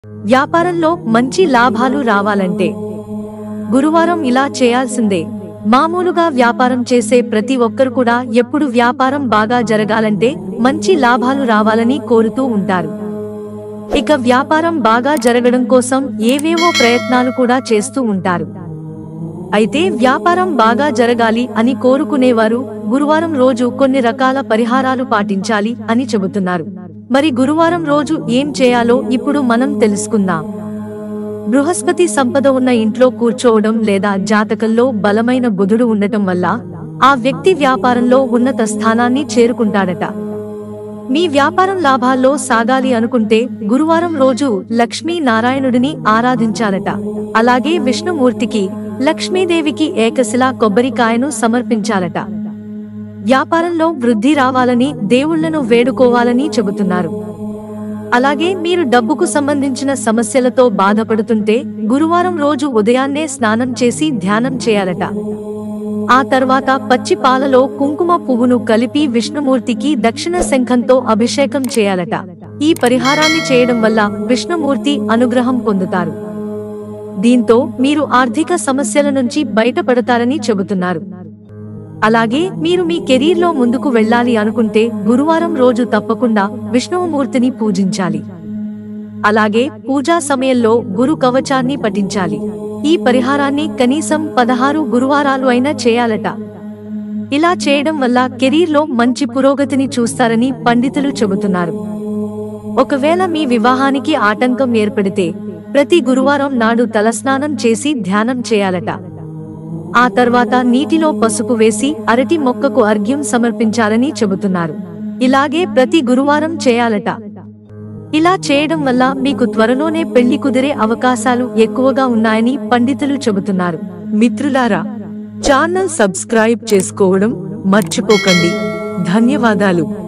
వ్యాపారంలో మంచి లాభాలు రావాలంటే గురువారం ఇలా చేయాల్సిందే మామూలుగా వ్యాపారం చేసే ప్రతి ఒక్కరు కూడా ఎప్పుడు వ్యాపారం బాగా జరగాలంటే మంచి లాభాలు రావాలని కోరుతూ ఉంటారు ఇక వ్యాపారం బాగా జరగడం కోసం ఏవేవో ప్రయత్నాలు కూడా చేస్తూ ఉంటారు అయితే వ్యాపారం బాగా జరగాలి అని కోరుకునేవారు గురువారం రోజు కొన్ని రకాల పరిహారాలు పాటించాలి అని చెబుతున్నారు మరి గురువారం రోజు ఏం చేయాలో ఇప్పుడు మనం తెలుసుకుందాం బృహస్పతి సంపద ఉన్న ఇంట్లో కూర్చోవడం లేదా జాతకంలో బలమైన బుధుడు ఉండటం వల్ల ఆ వ్యక్తి వ్యాపారంలో ఉన్నత స్థానాన్ని చేరుకుంటాడట మీ వ్యాపారం లాభాల్లో సాగాలి అనుకుంటే గురువారం రోజు లక్ష్మీ నారాయణుడిని ఆరాధించాలట అలాగే విష్ణుమూర్తికి లక్ష్మీదేవికి ఏకశిలా కొబ్బరికాయను సమర్పించాలట వ్యాపారంలో వృద్ధి రావాలని దేవుళ్లను వేడుకోవాలని చెబుతున్నారు అలాగే మీరు డబ్బుకు సంబంధించిన సమస్యలతో బాధపడుతుంటే గురువారం రోజు ఉదయాన్నే స్నానం చేసి ధ్యానం చేయాలట ఆ తర్వాత పచ్చి పాలలో కుంకుమ పువ్వును కలిపి విష్ణుమూర్తికి దక్షిణ శంఖంతో అభిషేకం చేయాలట ఈ పరిహారాన్ని చేయడం వల్ల విష్ణుమూర్తి అనుగ్రహం పొందుతారు దీంతో మీరు ఆర్థిక సమస్యల నుంచి బయటపడతారని చెబుతున్నారు అలాగే మీరు మీ కెరీర్లో ముందుకు వెళ్ళాలి అనుకుంటే గురువారం రోజు తప్పకుండా విష్ణుమూర్తిని పూజించాలి అలాగే పూజా సమయంలో గురు కవచాన్ని పఠించాలి ఈ పరిహారాన్ని కనీసం పదహారు గురువారాలు అయినా చేయాలట ఇలా చేయడం వల్ల కెరీర్లో మంచి పురోగతిని చూస్తారని పండితులు చెబుతున్నారు ఒకవేళ మీ వివాహానికి ఆటంకం ఏర్పడితే ప్రతి గురువారం నాడు తలస్నానం చేసి ధ్యానం చేయాలట ఆ తర్వాత నీటిలో పసుపు వేసి అరటి మొక్కకు అర్ఘ్యం సమర్పించాలని చెబుతున్నారు ఇలాగే ప్రతి గురువారం చేయాలట ఇలా చేయడం వల్ల మీకు త్వరలోనే పెళ్లి కుదిరే అవకాశాలు ఎక్కువగా ఉన్నాయని పండితులు చెబుతున్నారు మిత్రులారా ఛానల్ సబ్స్క్రైబ్ చేసుకోవడం మర్చిపోకండి ధన్యవాదాలు